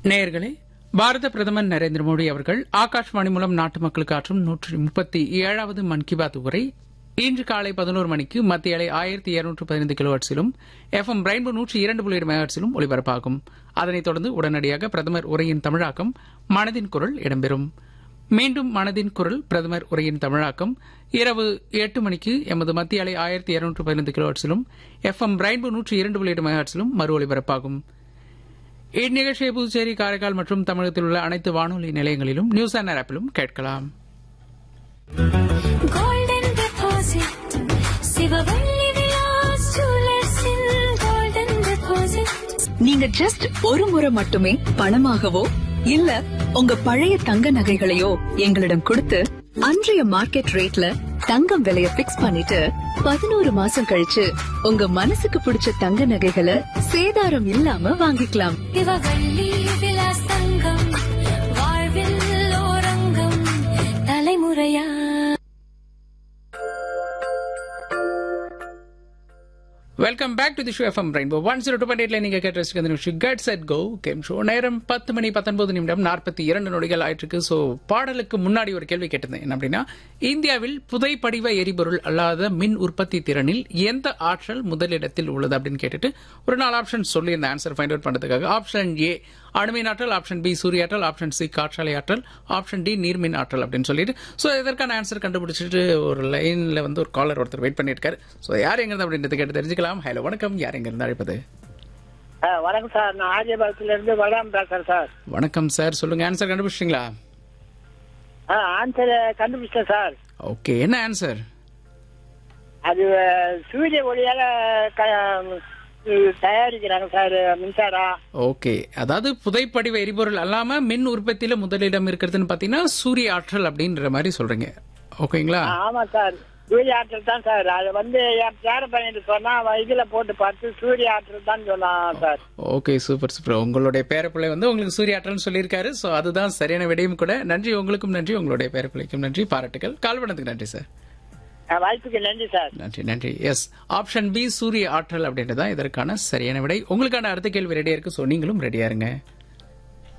நேயர்களே பாரத பிரதமர் நரேந்திர மோடி அவர்கள் ஆகாஷ்வாணி மூலம் நாட்டு மக்களுக்கு ஆற்றும் நூற்றி முப்பத்தி ஏழாவது மன் கி பாத் உரை இன்று காலை பதினோரு மணிக்கு மத்திய அலை ஆயிரத்தி இருநூற்று பதினைந்து கிலோவாட்ஸிலும் எஃப்எம் ரெயின்போ நூற்றி இரண்டு புள்ளி ஏழு மெகாட்ஸிலும் ஒலிபரப்பாகும் அதனைத் தொடர்ந்து உடனடியாக பிரதமர் உரையின் தமிழாக்கம் மனதின் குரல் இடம்பெறும் மீண்டும் மனதின் குரல் பிரதமர் உரையின் தமிழாக்கம் இரவு எட்டு மணிக்கு எமது மத்திய அலை ஆயிரத்தி இருநூற்று பதினைந்து கிலோவாட்ஸிலும் எஃப்எம் ரெயின்போ நூற்றி இரண்டு புள்ளி எட்டு மெகாட்ஸிலும் மறு ஒலிபரப்பாகும் இந்நிகழ்ச்சியை புதுச்சேரி காரைக்கால் மற்றும் தமிழகத்தில் உள்ள அனைத்து வானொலி நிலையங்களிலும் நியூஸ் அண்ட் ஆப்பிலும் கேட்கலாம் கோல்டன் டெபாசிட் சிவவள்ளி விலாஸ் ஜுவல்லர்ஸின் கோல்டன் டெபாசிட் நீங்க ஜஸ்ட் ஒரு முறை மட்டுமே பணமாகவோ இல்ல உங்க பழைய தங்க நகைகளையோ எங்களிடம் கொடுத்து அன்றைய மார்க்கெட் ரேட்ல தங்கம் விலைய பிக்ஸ் பண்ணிட்டு பதினோரு மாசம் கழிச்சு உங்க மனசுக்கு பிடிச்ச தங்க நகைகளை சேதாரம் இல்லாம வாங்கிக்கலாம் சிவவள்ளி விலாஸ் தங்கம் வாழ்வில் ஓரங்கம் தலைமுறையா welcome back to the show FM Rainbow one zero two point நீங்க கேட்டு ரசிக்கிற நிமிஷம் get set go game show நேரம் பத்து மணி பத்தொன்பது நிமிடம் நாற்பத்தி இரண்டு நொடிகள் ஆயிட்டிருக்கு ஸோ பாடலுக்கு முன்னாடி ஒரு கேள்வி கேட்டிருந்தேன் என்ன அப்படின்னா இந்தியாவில் புதைப்படிவ எரிபொருள் அல்லாத மின் உற்பத்தி திறனில் எந்த ஆற்றல் முதலிடத்தில் உள்ளது அப்படின்னு கேட்டுட்டு ஒரு நாலு ஆப்ஷன் சொல்லி இந்த ஆன்சர் ஃபைண்ட் அவுட் பண்றதுக்காக ஆப்ஷன் ஏ அணுமின் ஆற்றல் ஆப்ஷன் பி சூரிய ஆற்றல் ஆப்ஷன் சி காற்றாலை ஆற்றல் ஆப்ஷன் டி நீர்மின் ஆற்றல் அப்படின்னு சொல்லிட்டு ஸோ இதற்கான ஆன்சர் கண்டுபிடிச்சிட்டு ஒரு லைன்ல வந்து ஒரு காலர் ஒருத்தர் வெயிட் பண்ணியிருக்காரு ஸோ யார் எங்க இருந்து அப்படின்றது கேட்டு தெரிஞ்சுக்கலாம் ஹலோ வணக்கம் யார் எங்க இருந்து அழைப்பது ஆ, வணக்கம் சார் நான் ஆரியபாளத்துல இருந்து வளராம் பேசுறேன் சார் வணக்கம் சார் சொல்லுங்க ஆன்சர் கண்டுபிடிச்சிங்களா ஆ ஆன்சர் கண்டுபிடிச்சேன் சார் ஓகே என்ன ஆன்சர் அது அஹ், சூரிய ஒளியால க- ம், தயாரிக்கிறாங்க சார் மின்சாரம் ஓகே அதாவது புதைப்படிவ எரிபொருள் அல்லாம மின் உற்பத்தியில முதலிடம் இருக்கிறதுன்னு பாத்தீங்கன்னா சூரிய ஆற்றல் அப்படின்ற மாதிரி சொல்றீங்க ஓகேங்களா ஆ, ஆமா சார் சூரிய ஆற்றல் தான் சார் அது வந்து என் பேர பையனுக்கு சொன்னா அவன் இதுல போட்டு பார்த்து சூரிய ஆற்றல் தான் சொன்னான் சார் ஓகே சூப்பர் சூப்பர் உங்களுடைய பேரப்பிள்ளை வந்து உங்களுக்கு சூரிய ஆற்றல்னு சொல்லியிருக்காரு ஸோ அதுதான் சரியான விடையும் கூட நன்றி உங்களுக்கும் நன்றி உங்களுடைய பேரப்பிள்ளைக்கும் நன்றி பாராட்டுகள் கால் பண்ணதுக்கு நன்றி சார் ஆ, வாய்ப்புக்கு நன்றி சார் நன்றி நன்றி எஸ் ஆப்ஷன் பி சூரிய ஆற்றல் அப்படின்றது தான் இதற்கான சரியான விடை உங்களுக்கான அடுத்த கேள்வி ரெடியா இருக்கு ஸோ நீங்களும் ரெடியா இருங்க